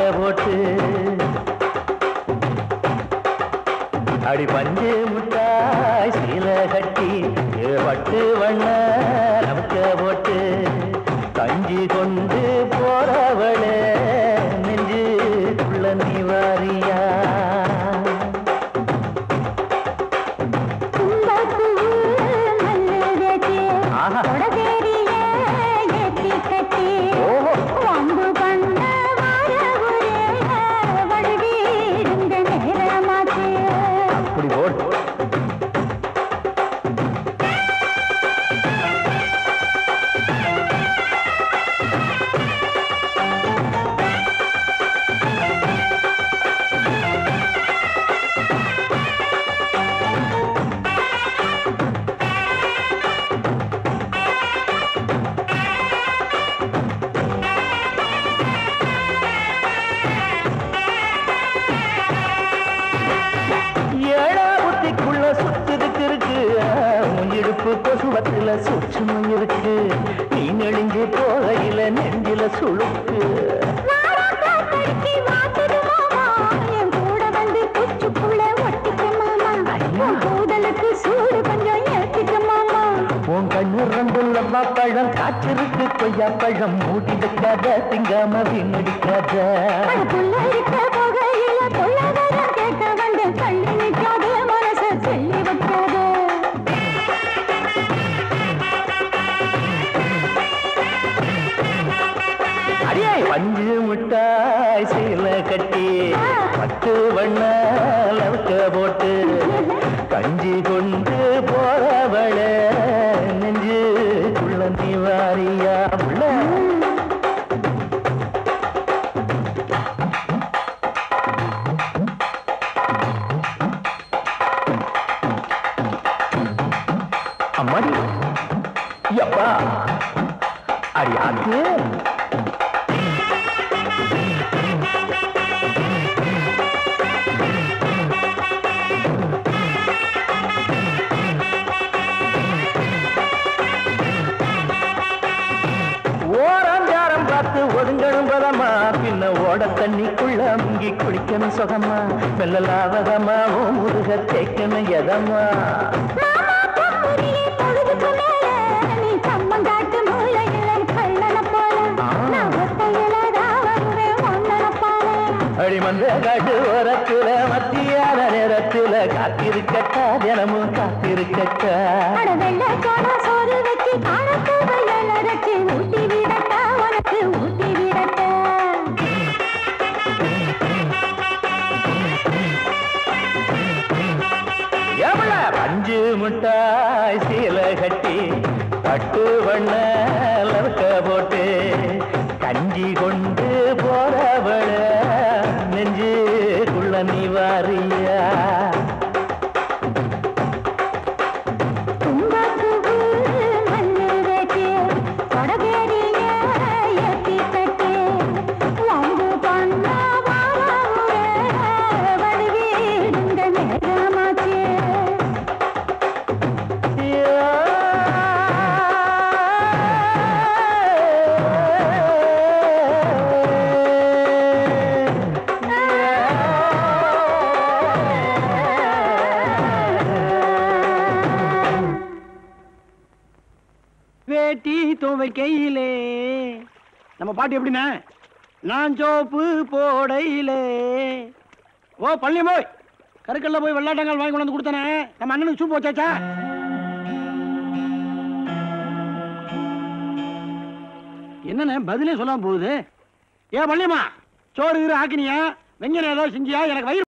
போட்டு அடி பஞ்சு முட்டாய் சீல கட்டி பட்டு வண்ண நமக்க போட்டு கஞ்சி கொண்டு போறவளே நெஞ்சுக்குள்ள நீ வாரியா தும்பப்பூவு மல்லுதே ஆஹா. கொடதேரிய ஏத்தி கட்டி ஓஹோ. வம்பு பண்ண வாரவுரே வழுவிடுங்க நேரமாச்சு அப்படி போட்டு ஏழா புத்திக்குள்ள சுத்துதுக்கு இருக்கு உன் இடுப்பு கொசுவத்துல சூட்சுமம் இருக்கு நீ நெளிஞ்சு போகையில நெஞ்சில சுளுக்கு வாராக்காத்தடிக்கு வாத்துது மாமா என் கூட வந்து குச்சுக்குள்ள ஒட்டிக்க மாமா உன் கூதலுக்கு சூடு கொஞ்சம் ஏத்திக்க மாமா உன் கண்ணு ரெண்டுள்ள பழம் காற்றிருக்கு கொய்யா பழம் மூடி வைக்காத திங்காம வீணடிக்காத அதுக்குள்ள இருக்க புகையில பொல்லாதரம் கேட்க வந்து தள்ளி நிற்காத மனச சொல்லி வைக்காத அடியே பஞ்சு மிட்டாய் சீல கட்டி பத்து வண்ண லவுக்க போட்டு கஞ்சி கொண்டு போறவள நெஞ்சு குள்ளந்தி வாரியா உள்ள அம்மாடி எப்பா அடி அது ஓராஞ்சாரம் பார்த்து ஒதுங்கணும் பதமா பின்ன ஓட தண்ணிக்குள்ள முங்கி குளிக்கணும் சுகமா மெல்லலாவதமா ஓ முருக தேய்க்கணும் எதமா மாமா பொம்புரியே பொழுதுக்கு மேல நீ கம்மங்காட்டு மூலையில கள்ளன போல நான் ஒத்தையில தான் வருவேன் ஒன்னன போல அடி மந்த காட்டு ஓரத்துல மத்தியான நேரத்துல காத்திருக்கட்டா தினமும் காத்திருக்கட்டா அட வெள்ளை சோள சோறு வச்சு காணத்து வயல் அரைச்சு ஊட்டி விடட்டா உனக்கு ஊட்டி விடட்டா எவ்வள பஞ்சு முட்டாய் சீல கட்டி பட்டு வண்ண லவுக்க போட்டு கஞ்சி கொண்டு போறவள நெஞ்சுக்குள்ள நீ வாரியா தும்பப்பூவு மல்லுதே கொடதேரிய ஏத்தி கட்டி வம்பு பண்ண வாரவுரே வழுவிடுங்க நேரமாச்சு வேட்டி துவைக்கையிலே நம்ம பாட்டு எப்படிண்ணே நான் சோப்பு போடையிலே ஓ பள்ளியம் போய் கருக்கல்ல போய் வெள்ளாட்டங்கள் வாங்கி கொண்டு வந்து கொடுத்தானே நம்ம அண்ணனுக்கு சூப்பு வச்சாச்சா என்னண்ணே பதிலே சொல்லாம போகுது ஏன் பள்ளியம்மா சோறு கீறு ஆக்கினியா வெஞ்சனம் ஏதோ செஞ்சியா எனக்கு வயிறு